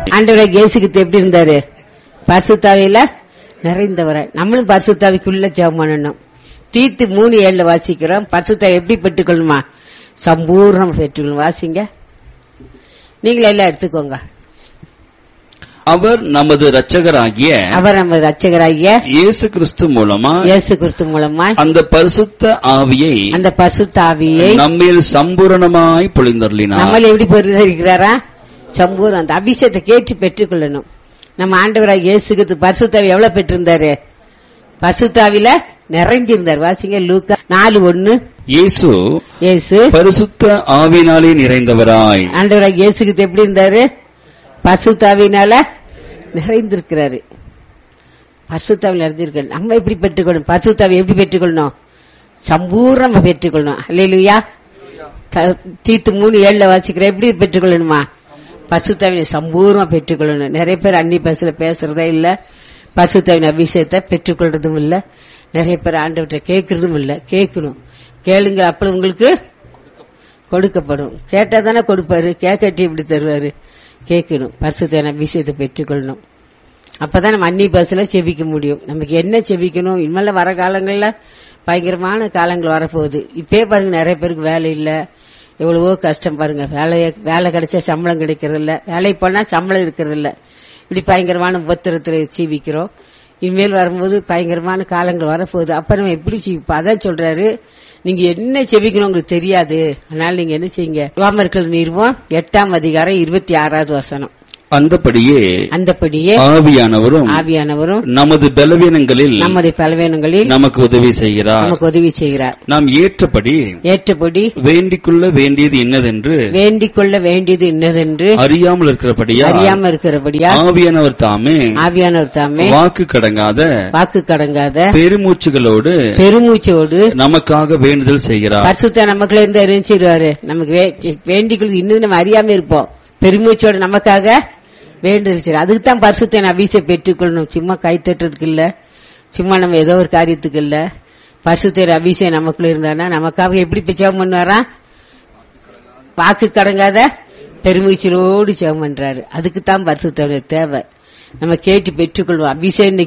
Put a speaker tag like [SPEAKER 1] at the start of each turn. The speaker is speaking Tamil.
[SPEAKER 1] ஆண்டவராக இயேசுகிட்ட எப்படி இருந்தாரு பரிசுத்தாவியில நிறைந்தவரை நம்மளும் பரிசுத்தாவிக்குள்ள ஜெபம் பண்ணணும் தீத்து மூணு ஏழுல வாசிக்கிறோம் பரிசுத்தாவை எப்படி பெற்றுக்கொள்ளணுமா சம்பூர்ணம் பெற்றுக்கொள்ளணும் வாசிங்க நீங்களே எல்லாம் எடுத்துக்கோங்க
[SPEAKER 2] அவர் நமது இரட்சகராகிய
[SPEAKER 1] அவர் நம்ம ரட்சகராகிய
[SPEAKER 2] இயேசு கிறிஸ்து மூலமா
[SPEAKER 1] இயேசு கிறிஸ்து மூலமாய்
[SPEAKER 2] அந்த பரிசுத்த ஆவியை
[SPEAKER 1] அந்த பரிசுத்தாவியை
[SPEAKER 2] நம்மில் சம்பூரணமாய் பொழிந்தருளினார்
[SPEAKER 1] நம்மள எப்படி பெறுகிறாரா சம்பூர் அந்த அபிஷேகத்தை கேட்டு பெற்றுக்கொள்ளணும் நம்ம ஆண்டவராக இயேசுக்கு பரிசுத்தாவி எவ்வளவு பெற்றிருந்தாரு பரிசுத்தாவில நிறைஞ்சிருந்தார் வாசிங்க லூக்கா நாலு ஒண்ணு
[SPEAKER 2] இயேசு
[SPEAKER 1] இயேசு
[SPEAKER 2] பரிசுத்த ஆவினாலே நிறைந்தவராய்
[SPEAKER 1] ஆண்டவராக இயேசுக்கு எப்படி இருந்தாரு பரிசுத்தாவினால நிறைந்திருக்கிறாரு பரிசுத்தாவில் நிறைஞ்சிருக்காரு நம்ம எப்படி பெற்றுக்கொள்ளணும் பரிசுத்தாவை எப்படி பெற்றுக்கொள்ளணும் சம்பூர்ணமா பெற்றுக்கொள்ளணும் அல்லையா தீத்து மூணு ஏழுல வாசிக்கிற எப்படி பெற்றுக்கொள்ளணுமா பசுத்தாவினை சம்பூர்ணமா பெற்றுக்கொள்ளணும் நிறைய பேர் அன்னி பஸ்ல பேசுறதே இல்ல பசுத்தாவின் அபிஷேகத்தை பெற்றுக்கொள்றதும் இல்ல நிறைய பேர் ஆண்டவற்றை கேட்கறதும் இல்ல கேட்கணும் கேளுங்க அப்ப உங்களுக்கு கொடுக்கப்படும் கேட்டா தானே கொடுப்பாரு கேட்கட்டி இப்படி தருவாரு கேட்கணும் பரிசுத்தான அபிஷேகத்தை பெற்றுக்கொள்ளணும் அப்பதான் நம்ம அன்னி பஸ்ல செபிக்க முடியும் நமக்கு என்ன செபிக்கணும் இனிமேல வர காலங்கள்ல பயங்கரமான காலங்கள் வரப்போகுது இப்பே பாருங்க நிறைய பேருக்கு வேலை இல்ல எவ்வளவோ கஷ்டம் பாருங்க வேலைய வேலை கிடைச்சா சம்பளம் கிடைக்கிறது இல்ல வேலைக்கு போனா சம்பளம் இருக்கிறது இல்ல இப்படி பயங்கரமான உபத்திரத்துல ஜீவிக்கிறோம் இனிமேல் வரும்போது பயங்கரமான காலங்கள் வரப்போகுது அப்ப நம்ம எப்படி ஜீவிப்போம் அதான் சொல்றாரு நீங்க என்ன செபிக்கணும் உங்களுக்கு தெரியாது அதனால நீங்க என்ன செய்யுங்க ரோமர்கள் நிறுவம் எட்டாம் அதிகாரம் இருபத்தி ஆறாவது வசனம்
[SPEAKER 2] அந்தபடியே
[SPEAKER 1] அந்தபடியே
[SPEAKER 2] ஆவியானவரும்
[SPEAKER 1] ஆவியானவரும்
[SPEAKER 2] நமது பலவீனங்களில்
[SPEAKER 1] நமது பலவீனங்களில்
[SPEAKER 2] நமக்கு உதவி செய்கிறார்
[SPEAKER 1] நமக்கு உதவி செய்கிறார்
[SPEAKER 2] நாம் ஏற்றபடி
[SPEAKER 1] ஏற்றபடி
[SPEAKER 2] வேண்டிக்கொள்ள வேண்டியது இன்னதென்று
[SPEAKER 1] வேண்டிக் கொள்ள வேண்டியது இன்னதென்று
[SPEAKER 2] அறியாமல் இருக்கிறபடியா
[SPEAKER 1] அறியாம இருக்கிறபடியா
[SPEAKER 2] ஆவியானவர் தாமே
[SPEAKER 1] ஆவியானவர் தாமே
[SPEAKER 2] வாக்கு கடங்காத
[SPEAKER 1] வாக்கு கடங்காத
[SPEAKER 2] பெருமூச்சுகளோடு
[SPEAKER 1] பெருமூச்சோடு
[SPEAKER 2] நமக்காக வேண்டுதல் செய்கிறார்
[SPEAKER 1] பரிசுத்த நமக்குள்ள இருந்து அறிஞ்சிருவாரு நமக்கு வே- வேண்டிக் கொள்வது இன்னும் நம்ம அறியாம இருப்போம் பெருமூச்சோட நமக்காக வேண்டிருச்சு அதுக்கு தான் பரிசுத்த அபிஷை பெற்றுக்கொள்ளணும் சும்மா கை தட்டுறதுக்கு இல்ல சும்மா நம்ம ஏதோ ஒரு காரியத்துக்கு இல்ல பரிசுத்தர் அபிஷேகம் நமக்குள்ள இருந்தானா நமக்காக எப்படி இப்ப ஜெபம் பண்ணுவாரா வாக்கு கடங்காத பெருமூச்சலோடு ஜெபம் பண்றாரு அதுக்கு தான் பரிசுத்தோட தேவை நம்ம கேட்டு பெற்றுக்கொள்வோம் அபிஷேகம்